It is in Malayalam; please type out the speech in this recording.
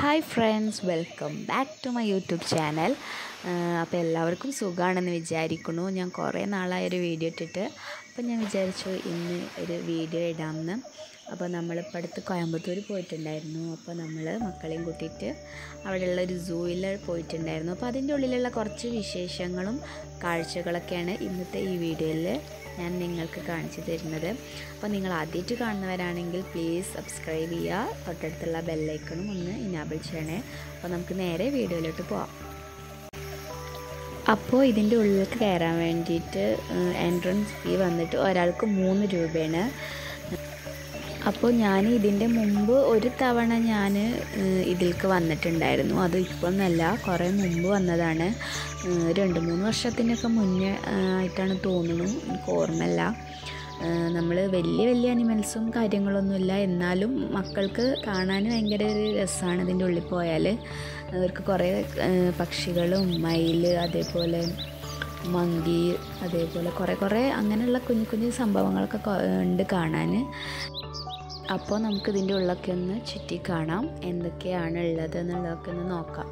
hi friends welcome back to my YouTube channel അപ്പോൾ എല്ലാവർക്കും സുഖമാണെന്ന് വിചാരിക്കുന്നു ഞാൻ കുറേ നാളായ ഒരു വീഡിയോ ഇട്ടിട്ട് അപ്പോൾ ഞാൻ വിചാരിച്ചു ഇന്ന് ഒരു വീഡിയോ ഇടാമെന്ന് അപ്പോൾ നമ്മളിപ്പോൾ അടുത്ത് കോയമ്പത്തൂർ പോയിട്ടുണ്ടായിരുന്നു അപ്പോൾ നമ്മൾ മക്കളെയും കൂട്ടിയിട്ട് അവിടെയുള്ള ഒരു സൂയിൽ പോയിട്ടുണ്ടായിരുന്നു അപ്പോൾ അതിൻ്റെ ഉള്ളിലുള്ള കുറച്ച് വിശേഷങ്ങളും കാഴ്ചകളൊക്കെയാണ് ഇന്നത്തെ ഈ വീഡിയോയിൽ ഞാൻ നിങ്ങൾക്ക് കാണിച്ചു തരുന്നത് അപ്പോൾ നിങ്ങൾ ആദ്യമായിട്ട് കാണുന്നവരാണെങ്കിൽ പ്ലീസ് സബ്സ്ക്രൈബ് ചെയ്യുക തൊട്ടടുത്തുള്ള ബെല്ലൈക്കണും ഒന്ന് ഇനാബിൾ ചെയ്യണേ അപ്പോൾ നമുക്ക് നേരെ വീഡിയോയിലോട്ട് പോവാം അപ്പോൾ ഇതിൻ്റെ ഉള്ളിലേക്ക് കയറാൻ വേണ്ടിയിട്ട് എൻട്രൻസ് ഫീ വന്നിട്ട് ഒരാൾക്ക് മൂന്ന് രൂപയാണ് അപ്പോൾ ഞാൻ ഇതിൻ്റെ മുമ്പ് ഒരു തവണ ഞാൻ ഇതിലേക്ക് വന്നിട്ടുണ്ടായിരുന്നു അത് ഇപ്പോഴൊന്നല്ല കുറേ മുമ്പ് വന്നതാണ് രണ്ട് മൂന്ന് വർഷത്തിനൊക്കെ മുന്നേ ആയിട്ടാണ് തോന്നുന്നു എനിക്ക് ഓർമ്മയില്ല നമ്മൾ വലിയ വലിയ അനിമൽസും കാര്യങ്ങളൊന്നുമില്ല എന്നാലും മക്കൾക്ക് കാണാൻ ഭയങ്കര ഒരു രസമാണ് ഇതിൻ്റെ ഉള്ളിൽ പോയാൽ അവർക്ക് കുറേ പക്ഷികളും മയിൽ അതേപോലെ മങ്കി അതേപോലെ കുറേ കുറേ അങ്ങനെയുള്ള കുഞ്ഞു കുഞ്ഞു സംഭവങ്ങളൊക്കെ ഉണ്ട് കാണാൻ അപ്പോൾ നമുക്ക് ഇതിൻ്റെ ഉള്ളൊക്കെ ഒന്ന് ചുറ്റി കാണാം എന്തൊക്കെയാണ് ഉള്ളത് എന്നുള്ളതൊക്കെ ഒന്ന് നോക്കാം